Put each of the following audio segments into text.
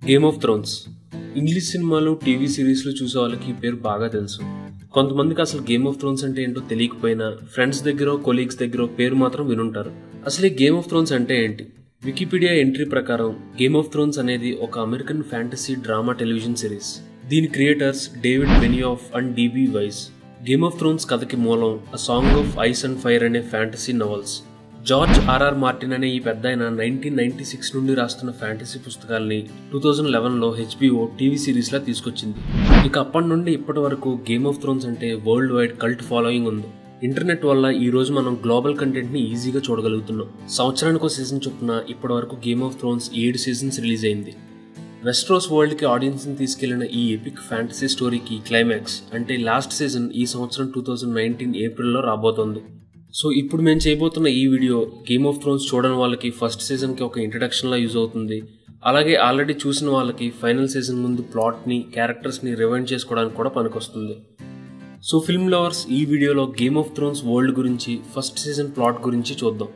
Game of Thrones English సినిమాలు TV సిరీస్లు చూసే వాళ్ళకి ఈ పేరు బాగా తెలుసు కొంతమందికి అసలు గేమ్ ఆఫ్ థ్రోన్స్ అంటే ఏంటో తెలియకపోయినా ఫ్రెండ్స్ దగ్గర కొలీగ్స్ దగ్గర పేరు మాత్రం వినుంటారు అసలు ఈ గేమ్ ఆఫ్ థ్రోన్స్ అంటే ఏంటి వికీపీడియా ఎంట్రీ ప్రకారం గేమ్ ఆఫ్ థ్రోన్స్ అనేది ఒక American fantasy drama television series దీని creators David Benioff and DB Weiss Game of Thrones కథకి మూలం A Song of Ice and Fire అనే fantasy novels George RR Martin అనే ఈ పెద్ద ఆయన నైన్టీన్ నైన్టీ సిక్స్ నుండి రాస్తున్న ఫ్యాంటసీ పుస్తకాల్ని టూ థౌజండ్ లెవెన్లో హెచ్బిఓ టీవీ సిరీస్లా తీసుకొచ్చింది ఇక అప్పటి నుండి ఇప్పటి వరకు గేమ్ ఆఫ్ థ్రోన్స్ అంటే వరల్డ్ వైడ్ కల్ట్ ఫాలోయింగ్ ఉంది ఇంటర్నెట్ వల్ల ఈ రోజు మనం గ్లోబల్ కంటెంట్ ని ఈజీగా చూడగలుగుతున్నాం సంవత్సరానికి ఒక సీజన్ చొప్పున ఇప్పటి వరకు గేమ్ ఆఫ్ థ్రోన్స్ ఏడు సీజన్స్ రిలీజ్ అయింది వెస్ట్రోస్ వరల్డ్ కి ఆడియన్స్ ని తీసుకెళ్లిన ఈ ఎపిక్ ఫ్యాంటసీ స్టోరీకి క్లైమాక్స్ అంటే లాస్ట్ సీజన్ ఈ సంవత్సరం టూ థౌజండ్ నైన్టీన్ ఏప్రిల్లో రాబోతోంది సో ఇప్పుడు మేము చేయబోతున్న ఈ వీడియో గేమ్ ఆఫ్ థ్రోన్స్ చూడని వాళ్ళకి ఫస్ట్ సీజన్కి ఒక ఇంట్రడక్షన్ లా యూజ్ అవుతుంది అలాగే ఆల్రెడీ చూసిన వాళ్ళకి ఫైనల్ సీజన్ ముందు ప్లాట్ని క్యారెక్టర్స్ని రివైండ్ చేసుకోవడానికి కూడా పనికొస్తుంది సో ఫిల్మ్ లవర్స్ ఈ వీడియోలో గేమ్ ఆఫ్ థ్రోన్స్ వరల్డ్ గురించి ఫస్ట్ సీజన్ ప్లాట్ గురించి చూద్దాం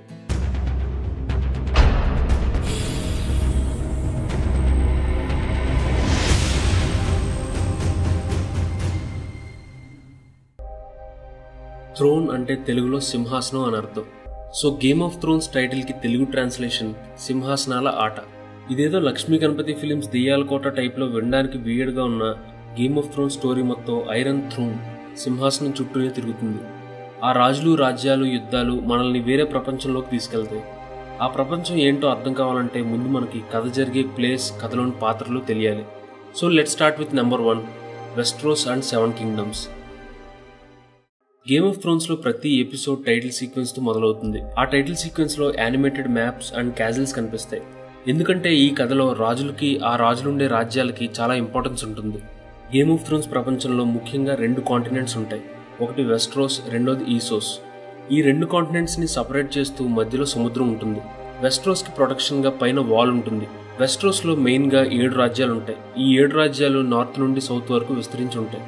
థ్రోన్ అంటే తెలుగులో సింహాసనం అని అర్థం సో గేమ్ ఆఫ్ థ్రోన్స్ టైటిల్కి తెలుగు ట్రాన్స్లేషన్ సింహాసనాల ఆట ఇదేదో లక్ష్మీ గణపతి ఫిలిమ్స్ దెయ్యాల కోట టైప్లో వినడానికి వీయడ్గా ఉన్న గేమ్ ఆఫ్ థ్రోన్ స్టోరీ మొత్తం ఐరన్ థ్రోన్ సింహాసనం చుట్టూనే తిరుగుతుంది ఆ రాజులు రాజ్యాలు యుద్ధాలు మనల్ని వేరే ప్రపంచంలోకి తీసుకెళ్తాయి ఆ ప్రపంచం ఏంటో అర్థం కావాలంటే ముందు మనకి కథ జరిగే ప్లేస్ కథలోని పాత్రలు తెలియాలి so let start with number one Westeros and seven kingdoms Game of Thrones లో ప్రతి ఎపిసోడ్ టైటిల్ సీక్వెన్స్ తో మొదలవుతుంది ఆ టైటిల్ సీక్వెన్స్ లో యానిమేటెడ్ మ్యాప్స్ అండ్ క్యాజిల్స్ కనిపిస్తాయి ఎందుకంటే ఈ కథలో రాజులకి ఆ రాజులుండే రాజ్యాలకి చాలా ఇంపార్టెన్స్ ఉంటుంది గేమ్ ఆఫ్ థ్రోన్స్ ప్రపంచంలో ముఖ్యంగా రెండు కాంటినెంట్స్ ఉంటాయి ఒకటి వెస్ట్రోస్ రెండోది ఈసోస్ ఈ రెండు కాంటినెంట్స్ ని సపరేట్ చేస్తూ మధ్యలో సముద్రం ఉంటుంది వెస్ట్రోస్ కి ప్రొటెక్షన్ గా పైన వాల్ ఉంటుంది వెస్ట్రోస్ లో మెయిన్ గా ఏడు రాజ్యాలు ఉంటాయి ఈ ఏడు రాజ్యాలు నార్త్ నుండి సౌత్ వరకు విస్తరించి ఉంటాయి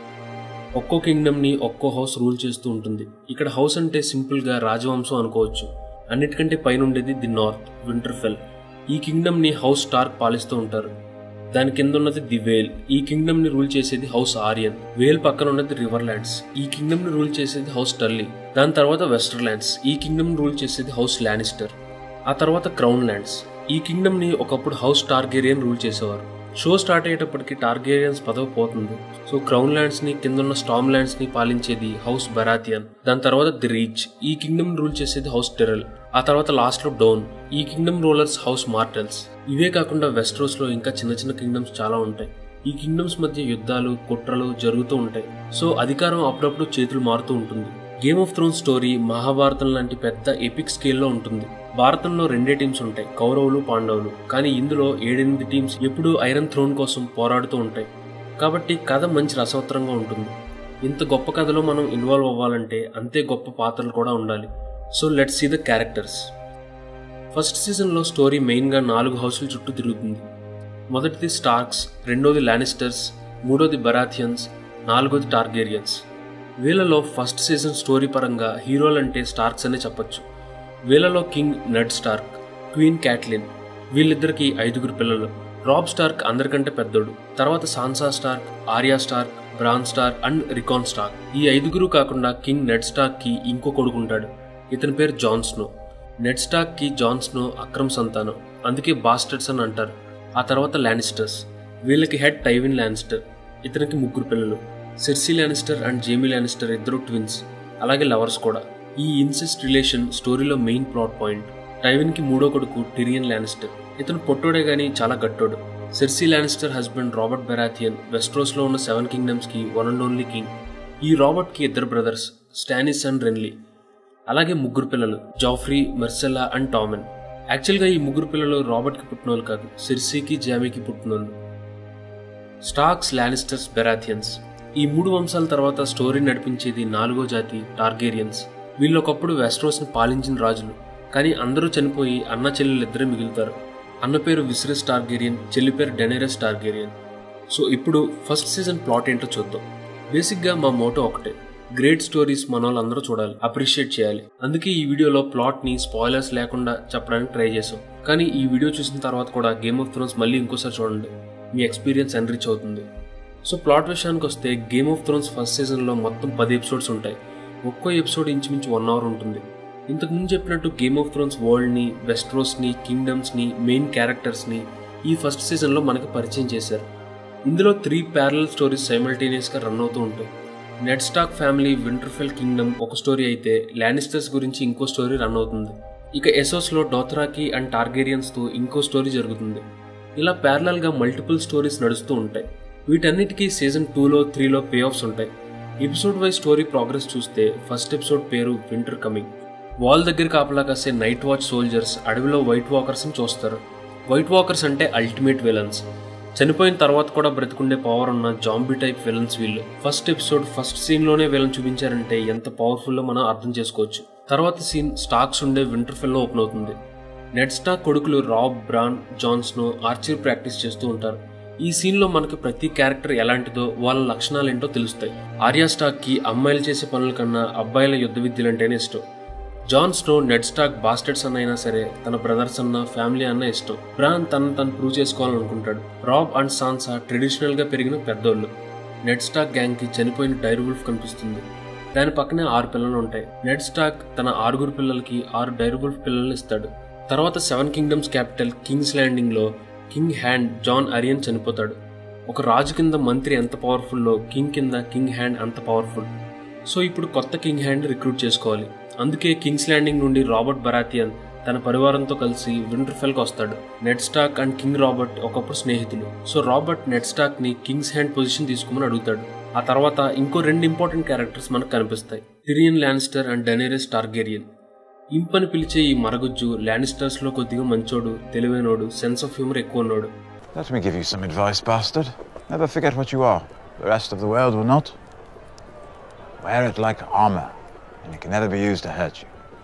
ఒక్కో కింగ్డమ్ని ఒక్కో హౌస్ రూల్ చేస్తూ ఉంటుంది ఇక్కడ హౌస్ అంటే సింపుల్గా రాజవంశం అనుకోవచ్చు అన్నిటికంటే పైన ఉండేది ది నార్త్ వింటర్ఫెల్ ఈ కింగ్డమ్ని హౌస్ స్టార్క్ పాలిస్తూ ఉంటారు దాని కింద ఉన్నది ది వేల్ ఈ కింగ్డమ్ని రూల్ చేసేది హౌస్ ఆరియన్ వేల్ పక్కన ఉన్నది రివర్ ల్యాండ్స్ ఈ కింగ్డమ్ని రూల్ చేసేది హౌస్ టర్లీ దాని తర్వాత వెస్టర్ ల్యాండ్స్ ఈ కింగ్డమ్ రూల్ చేసేది హౌస్ లానిస్టర్ ఆ తర్వాత క్రౌన్ ల్యాండ్స్ ఈ కింగ్డమ్ని ఒకప్పుడు హౌస్ టార్గేరియన్ రూల్ చేసేవారు షో స్టార్ట్ అయ్యేటప్పటికి టార్గేరియన్స్ పదవి పోతుంది సో క్రౌన్ ల్యాండ్స్ ని కింద ఉన్న స్టామ్ ల్యాండ్స్ ని పాలించేది హౌస్ బెరాథియన్ దాని తర్వాత ది రీచ్ ఈ కింగ్డమ్ రూల్ చేసేది హౌస్ టెరల్ ఆ తర్వాత లాస్ట్ లో డోన్ ఈ కింగ్డమ్ రూలర్స్ హౌస్ మార్టల్స్ ఇవే కాకుండా వెస్ట్రోస్ లో ఇంకా చిన్న చిన్న కింగ్డమ్స్ చాలా ఉంటాయి ఈ కింగ్డమ్స్ మధ్య యుద్ధాలు కుట్రలు జరుగుతూ ఉంటాయి సో అధికారం అప్పుడప్పుడు చేతులు మారుతూ ఉంటుంది Game of Throne story Mahabharata లాంటి పెద్ద ఎపిక్ స్కేల్లో ఉంటుంది భారతంలో రెండే టీమ్స్ ఉంటాయి కౌరవులు పాండవులు కానీ ఇందులో ఏడెనిమిది టీమ్స్ ఎప్పుడూ ఐరన్ థ్రోన్ కోసం పోరాడుతూ ఉంటాయి కాబట్టి కథ మంచి రసవత్తరంగా ఉంటుంది ఇంత గొప్ప కథలో మనం ఇన్వాల్వ్ అవ్వాలంటే అంతే గొప్ప పాత్రలు కూడా ఉండాలి so let's see the characters first సీజన్లో స్టోరీ మెయిన్గా నాలుగు హౌసుల చుట్టూ తిరుగుతుంది మొదటిది స్టార్క్స్ రెండోది లానిస్టర్స్ మూడోది బరాథియన్స్ నాలుగోది టార్గేరియన్స్ వీళ్ళలో ఫస్ట్ సీజన్ స్టోరీ పరంగా హీరోలంటే స్టార్క్స్ అనే చెప్పొచ్చు వీళ్ళలో King Ned Stark Queen Catelyn వీళ్ళిద్దరికి ఐదుగురు పిల్లలు రాబ్ స్టార్క్ అందరికంటే పెద్దోడు తర్వాత Sansa Stark Arya Stark Bran Stark and Rickon Stark ఈ ఐదుగురు కాకుండా కింగ్ నెడ్ స్టార్క్ కి ఇంకో కొడుకుంటాడు ఇతని పేరు జాన్ స్నో నెడ్ స్టార్క్ కి జాన్ స్నో అక్రమ్ సంతానం అందుకే బాస్టర్స్ అని అంటారు ఆ తర్వాత లానిస్టర్స్ వీళ్ళకి హెడ్ టైవిన్ లానిస్టర్ ఇతనికి ముగ్గురు పిల్లలు Cersei Lannister and Jaime Lannister ఇద్దరు ట్విన్స్ అలాగే లవర్స్ కూడా ఈ ఇన్సెస్ట్ రిలేషన్ స్టోరీలో మెయిన్ ప్లాట్ పాయింట్ టైవిన్ కి మూడో కొడుకు టిరియన్ లానిస్టర్ ఇతను పొట్టోడే గాని చాలా గట్టోడు Cersei Lannister husband Robert Baratheon Westeros లో ఉన్న సెవెన్ కింగ్డమ్స్ కి వన్ అండ్ ఓన్లీ కింగ్ ఈ రాబర్ట్ కి ఇద్దరు బ్రదర్స్ స్టానిస్ అండ్ రెన్లీ అలాగే ముగ్గురు పిల్లలు జాఫ్రీ మెర్సెల్లా అండ్ టామెన్ యాక్చువల్గా ఈ ముగ్గురు పిల్లలు రాబర్ట్కి పుట్టినోళ్ళు కాదు సిర్సీకి జామీకి పుట్టినోళ్ళు స్టాక్స్ లానిస్టర్స్ బెరాథియన్స్ ఈ మూడు వంశాల తర్వాత స్టోరీ నడిపించేది నాలుగో జాతి టార్గేరియన్స్ వీళ్ళొకప్పుడు వెస్ట్రోస్ని పాలించిన రాజులు కానీ అందరూ చనిపోయి అన్న చెల్లెలిద్దరే మిగులుతారు అన్న పేరు విసిరస్ టార్గేరియన్ చెల్లి పేరు డెనేరస్ టార్గేరియన్ సో ఇప్పుడు ఫస్ట్ సీజన్ ప్లాట్ ఏంటో చూద్దాం బేసిక్గా మా మోటో ఒకటే గ్రేట్ స్టోరీస్ మన వాళ్ళందరూ చూడాలి అప్రిషియేట్ చేయాలి అందుకే ఈ వీడియోలో ప్లాట్ ని స్పాయిలర్స్ లేకుండా చెప్పడానికి ట్రై చేసాం కానీ ఈ వీడియో చూసిన తర్వాత కూడా గేమ్ ఆఫ్ థ్రోన్స్ మళ్ళీ ఇంకోసారి చూడండి మీ ఎక్స్పీరియన్స్ ఎన్రిచ్ అవుతుంది సో ప్లాట్ విషయానికి వస్తే గేమ్ ఆఫ్ థ్రోన్స్ ఫస్ట్ సీజన్లో మొత్తం పది ఎపిసోడ్స్ ఉంటాయి ఒక్కో ఎపిసోడ్ ఇంచుమించు వన్ అవర్ ఉంటుంది ఇంతకు ముందు చెప్పినట్టు గేమ్ ఆఫ్ థ్రోన్స్ వరల్డ్ని వెస్ట్రోస్ని కింగ్డమ్స్ని మెయిన్ క్యారెక్టర్స్ని ఈ ఫస్ట్ సీజన్లో మనకి పరిచయం చేశారు ఇందులో త్రీ ప్యారల్ స్టోరీస్ సైమల్టేనియస్గా రన్ అవుతూ ఉంటాయి Ned Stark family Winterfell kingdom ఒక స్టోరీ అయితే లానిస్టర్స్ గురించి ఇంకో స్టోరీ రన్ అవుతుంది ఇక ఎసోస్లో డోథరాకి అండ్ టార్గేరియన్స్తో ఇంకో స్టోరీ జరుగుతుంది ఇలా ప్యారలల్గా మల్టిపుల్ స్టోరీస్ నడుస్తూ ఉంటాయి వీటన్నిటికీ సీజన్ టూలో త్రీలో పే ఆఫ్స్ ఉంటాయి ఎపిసోడ్ వైజ్ స్టోరీ ప్రోగ్రెస్ చూస్తే ఫస్ట్ ఎపిసోడ్ పేరు వింటర్ కమింగ్ వాల్ దగ్గర కాపలా కాసే నైట్ వాచ్ సోల్జర్స్ అడవిలో వైట్ వాకర్స్ని చూస్తారు వైట్ వాకర్స్ అంటే అల్టిమేట్ విలన్స్ చనిపోయిన తర్వాత కూడా బ్రతికుండే పవర్ ఉన్న జాంబీ టైప్ విలన్స్ వీళ్ళు ఫస్ట్ ఎపిసోడ్ ఫస్ట్ సీన్ లోనే విలన్ చూపించారంటే ఎంత పవర్ఫుల్ మనం అర్థం చేసుకోవచ్చు తర్వాత సీన్ స్టాక్స్ ఉండే వింటర్ఫెల్ లో ఓపెన్ అవుతుంది నెట్ స్టాక్ కొడుకులు Robb Bran Jon Snow Archer practice చేస్తూ ఉంటారు ఈ సీన్ లో మనకి ప్రతి క్యారెక్టర్ ఎలాంటిదో వాళ్ళ లక్షణాలు ఏంటో తెలుస్తాయి ఆర్యా స్టాక్ కి అమ్మాయిలు చేసే పనుల కన్నా అబ్బాయిల యుద్ధ విద్యలంటేనే ఇష్టం Jon Snow Ned Stark bastards అన్న అయినా సరే తన బ్రదర్స్ అన్న ఫ్యామిలీ అన్న ఇష్టం బ్రాన్ తను తను ప్రూవ్ చేసుకోవాలనుకుంటాడు రాబ్ అండ్ సాన్సా ట్రెడిషనల్ గా పెరిగిన పెద్దోళ్ళు నెడ్ స్టాక్ గ్యాంగ్ కి చనిపోయిన డైర్ వుల్ఫ్ కనిపిస్తుంది దాని పక్కనే ఆరు పిల్లలు ఉంటాయి నెడ్ స్టాక్ తన ఆరుగురు పిల్లలకి ఆరు డైర్ వుల్ఫ్ పిల్లల్ని ఇస్తాడు తర్వాత seven kingdoms capital King's Landing లో కింగ్ హ్యాండ్ జాన్ అరియన్ చనిపోతాడు ఒక రాజు కింద మంత్రి ఎంత పవర్ఫుల్లో కింగ్ కింద కింగ్ హ్యాండ్ అంత పవర్ఫుల్ సో ఇప్పుడు కొత్త కింగ్ హ్యాండ్ రిక్రూట్ చేసుకోవాలి అందుకే కింగ్స్ ల్యాండింగ్ నుండి రాబర్ట్ బరాతియన్ తన పరివారంతో కలిసి వింటర్ఫెల్ కి వస్తాడు Ned Stark and King Robert ఒకప్పుడు స్నేహితులు సో రాబర్ట్ నెట్ స్టాక్ ని కింగ్స్ హ్యాండ్ పొజిషన్ తీసుకోమని అడుగుతాడు ఆ తర్వాత ఇంకో రెండు ఇంపార్టెంట్ క్యారెక్టర్స్ మనకు కనిపిస్తాయి Tyrion Lannister and Daenerys Targaryen ఇంపని పిలిచే ఈ మరగుజ్జు లానిస్టర్స్ లో కొద్దిగా మంచోడు తెలివైనోడు సెన్స్ ఆఫ్ హ్యూమర్ ఎక్కువ ఉన్నాడు Let me give you some advice, bastard. Never forget what you are. The rest of the world will not. Wear it like armor, and it can never be used to hurt you.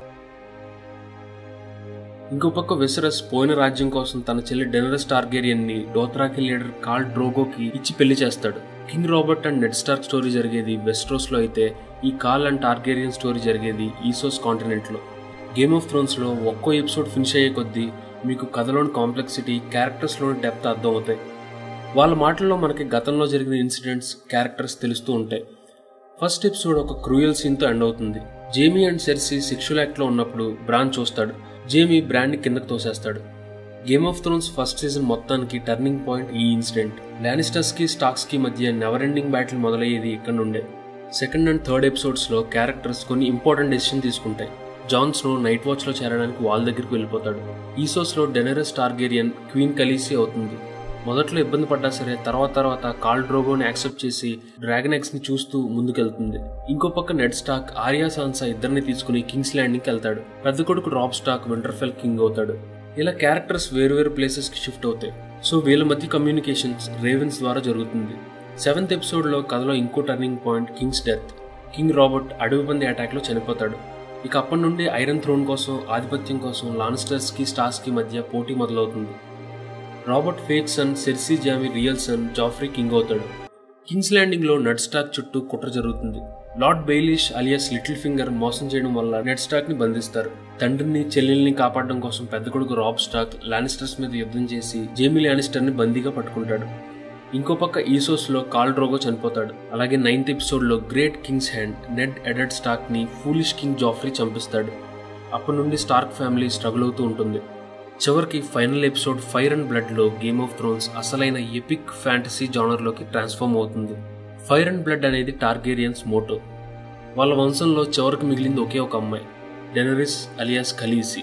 ఇంకో పక్క వెసరస్ పోయిన రాజ్యం కోసం తన చెల్లి డెనరస్ Targaryen ని డోత్రాకి leader call డ్రోగోకి ఇచ్చి పెళ్లి చేస్తాడు King Robert and Ned Stark story జరిగేది వెస్ట్రోస్ లో అయితే ఈ కాల్ అండ్ టార్గేరియన్ స్టోరీ జరిగేది ఈసోస్ కాంటినెంట్ లో గేమ్ ఆఫ్ థ్రోన్స్ లో ఒక్కో ఎపిసోడ్ ఫినిష్ అయ్యే కొద్దీ మీకు కథలోని కాంప్లెక్సిటీ క్యారెక్టర్స్లోని డెప్త్ అర్థం అవుతాయి వాళ్ళ మాటల్లో మనకి గతంలో జరిగిన ఇన్సిడెంట్స్ క్యారెక్టర్స్ తెలుస్తూ ఉంటాయి ఫస్ట్ ఎపిసోడ్ ఒక క్రూయల్ సీన్తో ఎండ్ అవుతుంది జేమీ అండ్ సెర్సీ సెక్షువల్ యాక్ట్లో ఉన్నప్పుడు బ్రాన్ చూస్తాడు జేమీ బ్రాండ్ని కిందకు తోసేస్తాడు Game of Thrones first season మొత్తానికి టర్నింగ్ పాయింట్ ఈ ఇన్సిడెంట్ లానిస్టర్స్ కి స్టాక్స్ కి మధ్య నెవర్ ఎండింగ్ బ్యాటిల్ మొదలయ్యేది ఇక్కడ నుండే సెకండ్ అండ్ థర్డ్ ఎపిసోడ్స్ లో క్యారెక్టర్స్ కొన్ని ఇంపార్టెంట్ డెసిషన్ తీసుకుంటాయి జాన్ స్నో నైట్ వాచ్ లో చేరడానికి వాళ్ళ దగ్గరికి వెళ్ళిపోతాడు ఈసోస్ లో డెనరస్ టార్గేరియన్ క్వీన్ కలిసి అవుతుంది మొదట్లో ఇబ్బంది పడ్డా సరే తర్వాత తర్వాత కాల్ డ్రోగోని యాక్సెప్ట్ చేసి డ్రాగన్ ఎక్స్ ని చూస్తూ ముందుకెళ్తుంది ఇంకో పక్క నెడ్ స్టాక్ ఆర్యా సాన్సా ఇద్దరిని తీసుకుని కింగ్స్ ల్యాండింగ్ వెళ్తాడు పెద్ద కొడుకు రాబ్ స్టాక్ వింటర్ఫెల్ కింగ్ అవుతాడు ఇలా క్యారెక్టర్స్ వేరు వేరు ప్లేసెస్ కి షిఫ్ట్ అవుతాయి సో వీళ్ళ మధ్య కమ్యూనికేషన్స్ రేవెన్స్ ద్వారా జరుగుతుంది సెవెంత్ ఎపిసోడ్ లో కథలో ఇంకో turning point king's death King Robert అడవి పంది అటాక్ లో చనిపోతాడు ఇక అప్పటి నుండి ఐరన్ థ్రోన్ కోసం ఆధిపత్యం కోసం లాన్స్టర్స్ కి స్టార్స్ కి మధ్య పోటీ మొదలవుతుంది Robert fake son Cersei Jaime real son Joffrey king అవుతాడు కింగ్స్ ల్యాండింగ్ లో నెడ్ స్టాక్ చుట్టూ కుట్ర జరుగుతుంది Lord Baelish alias Littlefinger మోసం చేయడం వల్ల నెడ్ స్టాక్ ని బంధిస్తారు తండ్రిని చెల్లెల్ని కాపాడడం కోసం పెద్ద కొడుకు రాబ్ స్టాక్ లానిస్టర్స్ మీద యుద్ధం చేసి జేమీ లానిస్టర్ ని బందీగా పట్టుకుంటాడు ఇంకో పక్క ఈసోస్ లో కాల్ డ్రోగో చనిపోతాడు అలాగే నైన్త్ ఎపిసోడ్ లో గ్రేట్ కింగ్స్ హ్యాండ్ నెడ్ ఎడెడ్ స్టాక్ ని ఫూలిష్ కింగ్ జాఫ్రీ చంపిస్తాడు అప్పటి నుండి స్టార్క్ ఫ్యామిలీ స్ట్రగుల్ అవుతూ ఉంటుంది చివరికి final episode Fire and Blood లో గేమ్ ఆఫ్ థ్రోన్స్ అసలైన ఎపిక్ ఫ్యాంటసీ జానర్లోకి ట్రాన్స్ఫార్మ్ అవుతుంది ఫైర్ అండ్ బ్లడ్ అనేది టార్గేరియన్స్ మోటో వాళ్ళ వంశంలో చివరికి మిగిలింది ఒకే ఒక అమ్మాయి డెనరిస్ అలియాస్ ఖలీసి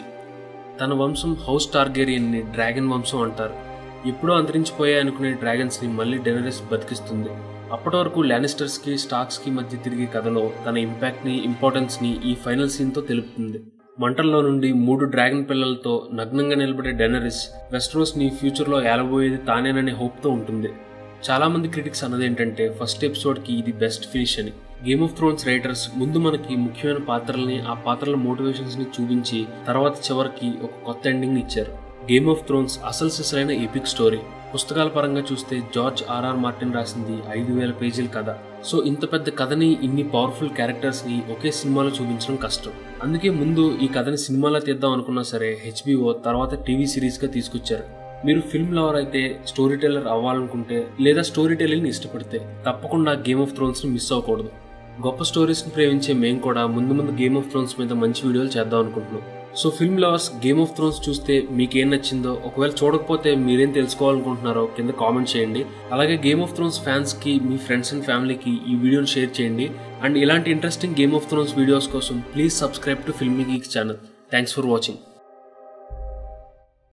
తన వంశం హౌస్ టార్గేరియన్ని డ్రాగన్ వంశం అంటారు ఎప్పుడో అంతరించిపోయాయి అనుకునే డ్రాగన్స్ ని మళ్ళీ డెనరిస్ బతికిస్తుంది అప్పటి వరకు లానిస్టర్స్ కి స్టాక్స్ కి మధ్య తిరిగే కథలో తన ఇంపాక్ట్ ని ఇంపార్టెన్స్ ని ఈ ఫైనల్ సీన్ తో తెలుపుతుంది మంటల్లో నుండి మూడు డ్రాగన్ పిల్లలతో నగ్నంగా నిలబడే డెనరిస్ వెస్ట్రోస్ ని ఫ్యూచర్ లో ఏలబోయేది తానేననే హోప్ తో ఉంటుంది చాలా మంది క్రిటిక్స్ అన్నది ఏంటంటే ఫస్ట్ ఎపిసోడ్ కి ఇది బెస్ట్ ఫినిష్ అని గేమ్ ఆఫ్ థ్రోన్స్ రైటర్స్ ముందు మనకి ముఖ్యమైన పాత్రల్ని ఆ పాత్రల మోటివేషన్స్ ని చూపించి తర్వాత చివరికి ఒక కొత్త ఎండింగ్ ఇచ్చారు గేమ్ ఆఫ్ థ్రోన్స్ అసలు సిసలైన ఎపిక్ స్టోరీ పుస్తకాల పరంగా చూస్తే జార్జ్ ఆర్ఆర్ మార్టిన్ రాసింది ఐదు వేల పేజీల కథ సో ఇంత పెద్ద కథని ఇన్ని పవర్ఫుల్ క్యారెక్టర్స్ ని ఒకే సినిమాలో చూపించడం కష్టం అందుకే ముందు ఈ కథని సినిమాలో తీద్దాం అనుకున్నా సరే హెచ్బిఓ తర్వాత టీవీ సిరీస్ గా తీసుకొచ్చారు మీరు ఫిల్మ్ లవర్ అయితే స్టోరీ టెల్లర్ అవ్వాలనుకుంటే లేదా స్టోరీ టెల్లింగ్ ఇష్టపడితే తప్పకుండా గేమ్ ఆఫ్ థ్రోన్స్ ని మిస్ అవ్వకూడదు గొప్ప స్టోరీస్ ని ప్రేమించే మేము కూడా ముందు ముందు గేమ్ ఆఫ్ థ్రోన్స్ మీద మంచి వీడియోలు చేద్దాం అనుకుంటున్నాం so film lovers Game of Thrones చూస్తే మీకేం నచ్చిందో ఒకవేళ చూడకపోతే మీరేం తెలుసుకోవాలనుకుంటున్నారో కింద కామెంట్ చేయండి అలాగే గేమ్ ఆఫ్ థ్రోన్స్ ఫ్యాన్స్ కి మీ ఫ్రెండ్స్ అండ్ ఫ్యామిలీకి ఈ వీడియోని షేర్ చేయండి అండ్ ఇలాంటి interesting Game of Thrones videos కోసం please subscribe to Filmy Geek channel thanks for watching